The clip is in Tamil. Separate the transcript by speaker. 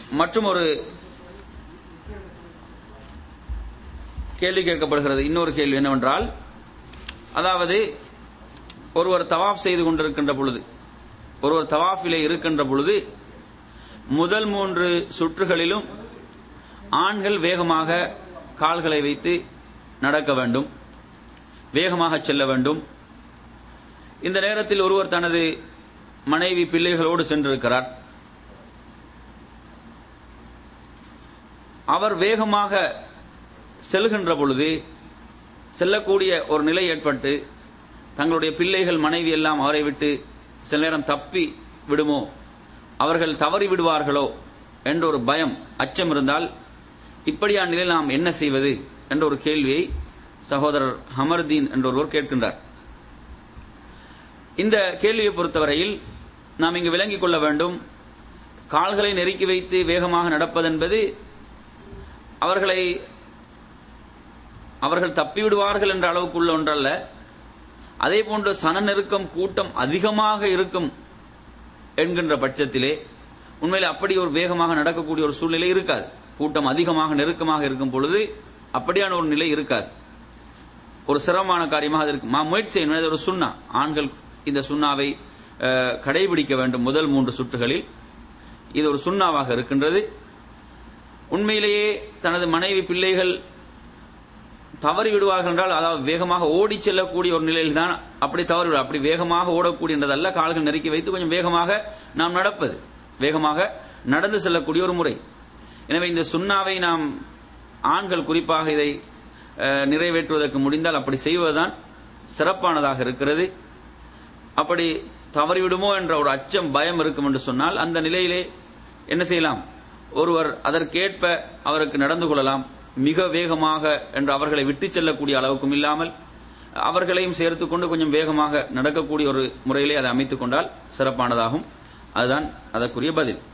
Speaker 1: மற்றும் ஒரு கேள்வி கேட்கப்படுகிறது இன்னொரு கேள்வி என்னவென்றால் அதாவது ஒருவர் தவாஃப் செய்து கொண்டிருக்கின்ற பொழுது ஒருவர் தவாஃபிலே இருக்கின்ற பொழுது முதல் மூன்று சுற்றுகளிலும் ஆண்கள் வேகமாக கால்களை வைத்து நடக்க வேண்டும் வேகமாக செல்ல வேண்டும் இந்த நேரத்தில் ஒருவர் தனது மனைவி பிள்ளைகளோடு சென்றிருக்கிறார் அவர் வேகமாக செல்கின்ற பொழுது செல்லக்கூடிய ஒரு நிலை ஏற்பட்டு தங்களுடைய பிள்ளைகள் மனைவி எல்லாம் அவரை விட்டு சில நேரம் தப்பி விடுமோ அவர்கள் தவறி விடுவார்களோ என்ற ஒரு பயம் அச்சம் இருந்தால் இப்படியான நிலையில் நாம் என்ன செய்வது என்ற ஒரு கேள்வியை சகோதரர் ஹமர்தீன் என்ற ஒருவர் கேட்கின்றார் இந்த கேள்வியை பொறுத்தவரையில் நாம் இங்கு விளங்கிக் கொள்ள வேண்டும் கால்களை நெருக்கி வைத்து வேகமாக நடப்பதென்பது அவர்களை அவர்கள் தப்பிவிடுவார்கள் என்ற அளவுக்குள்ள ஒன்றல்ல அதே போன்று சன நெருக்கம் கூட்டம் அதிகமாக இருக்கும் என்கின்ற பட்சத்திலே உண்மையில் அப்படி ஒரு வேகமாக நடக்கக்கூடிய ஒரு சூழ்நிலை இருக்காது கூட்டம் அதிகமாக நெருக்கமாக இருக்கும் பொழுது அப்படியான ஒரு நிலை இருக்காது ஒரு சிரமமான காரியமாக அது இருக்கு முயற்சி செய்யணும் இது ஒரு சுண்ணா ஆண்கள் இந்த சுண்ணாவை அஹ், கடைபிடிக்க வேண்டும் முதல் மூன்று சுற்றுகளில் இது ஒரு சுண்ணாவாக இருக்கின்றது உண்மையிலேயே தனது மனைவி பிள்ளைகள் தவறி விடுவார்கள் என்றால் அதாவது வேகமாக ஓடி செல்லக்கூடிய ஒரு நிலையில் தான் அப்படி தவறி விடு அப்படி வேகமாக ஓடக்கூடியதல்ல கால்கள் நெருக்கி வைத்து கொஞ்சம் வேகமாக நாம் நடப்பது வேகமாக நடந்து செல்லக்கூடிய ஒரு முறை எனவே இந்த சுண்ணாவை நாம் ஆண்கள் குறிப்பாக இதை அஹ், நிறைவேற்றுவதற்கு முடிந்தால் அப்படி செய்வதுதான் சிறப்பானதாக இருக்கிறது அப்படி தவறிவிடுமோ என்ற ஒரு அச்சம் பயம் இருக்கும் என்று சொன்னால் அந்த நிலையிலே என்ன செய்யலாம் ஒருவர் அதற்கேற்ப அவருக்கு நடந்து கொள்ளலாம் மிக வேகமாக என்று அவர்களை விட்டு செல்லக்கூடிய அளவுக்கும் இல்லாமல் அவர்களையும் சேர்த்துக் கொண்டு கொஞ்சம் வேகமாக நடக்கக்கூடிய ஒரு முறையிலே அதை அமைத்துக் கொண்டால் சிறப்பானதாகும் அதுதான் அதற்குரிய பதில்